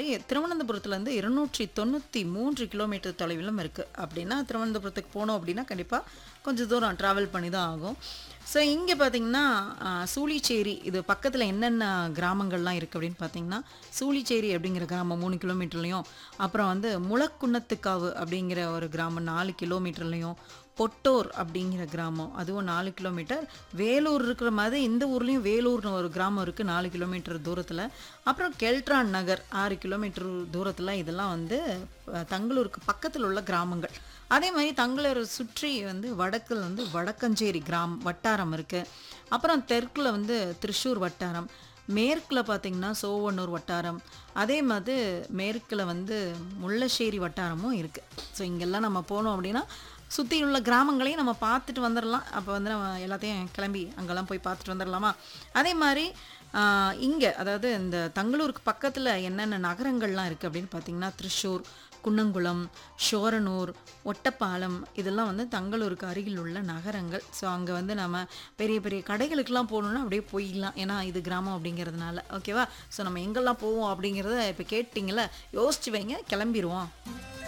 திருவனந்தபுரத்துலேருந்து இருநூற்றி தொண்ணூற்றி மூன்று கிலோமீட்டர் தொலைவிலும் இருக்குது அப்படின்னா திருவனந்தபுரத்துக்கு போனோம் அப்படின்னா கண்டிப்பாக கொஞ்சம் தூரம் ட்ராவல் பண்ணி தான் ஆகும் ஸோ இங்கே பார்த்தீங்கன்னா ஆஹ், சூளிச்சேரி இது பக்கத்தில் என்னென்ன கிராமங்கள்லாம் இருக்குது அப்படின்னு பார்த்தீங்கன்னா சூளிச்சேரி அப்படிங்கிற கிராமம் மூணு கிலோமீட்டர்லையும் அப்புறம் வந்து முளக்குன்னத்துக்காவு அப்படிங்கிற ஒரு கிராமம் நாலு கிலோமீட்டர்லையும் பொட்டோர் அப்படிங்கிற கிராமம் அதுவும் நாலு கிலோமீட்டர் வேலூர் இருக்கிற மாதிரி இந்த ஊர்லேயும் வேலூர்னு ஒரு கிராமம் இருக்குது நாலு கிலோமீட்டர் தூரத்தில் அப்புறம் கெல்ட்ரான் நகர் ஆறு கிலோமீட்டர் தூரத்தில் இதெல்லாம் வந்து அஹ், தங்களூருக்கு பக்கத்தில் உள்ள கிராமங்கள் அதே மாதிரி தங்களூரை சுற்றி வந்து வடக்கில் வந்து வடக்கஞ்சேரி கிராம் வட்டாரம் இருக்குது அப்புறம் தெற்கில் வந்து திருஷூர் வட்டாரம் மேற்கில் பார்த்தீங்கன்னா சோவனூர் வட்டாரம் அதே மாதிரி மேற்கில் வந்து முள்ளശ്ശേരി வட்டாரமும் இருக்குது ஸோ இங்கெல்லாம் நம்ம போனோம் அப்படின்னா சுற்றியுள்ள கிராமங்களையும் நம்ம பார்த்துட்டு வந்துடலாம் அப்போ வந்து நம்ம எல்லாத்தையும் கிளம்பி அங்கெல்லாம் போய் பார்த்துட்டு வந்துடலாமா அதே மாதிரி இங்கே அதாவது இந்த தங்களூருக்கு பக்கத்தில் என்னென்ன நகரங்கள்லாம் இருக்குது அப்படின்னு பார்த்தீங்கன்னா திருஷூர் குன்னங்குளம் ஷோரனூர் ஒட்டப்பாலம் இதெல்லாம் வந்து தங்களூருக்கு அருகில் உள்ள நகரங்கள் ஸோ அங்கே வந்து நம்ம பெரிய பெரிய கடைகளுக்கெல்லாம் போகணுன்னா அப்படியே போயிடலாம் ஏன்னா இது கிராமம் அப்படிங்கிறதுனால ஓகேவா ஸோ நம்ம எங்கெல்லாம் போவோம் அப்படிங்கிறத இப்போ கேட்டிங்கள யோசிச்சு வைங்க கிளம்பிடுவோம்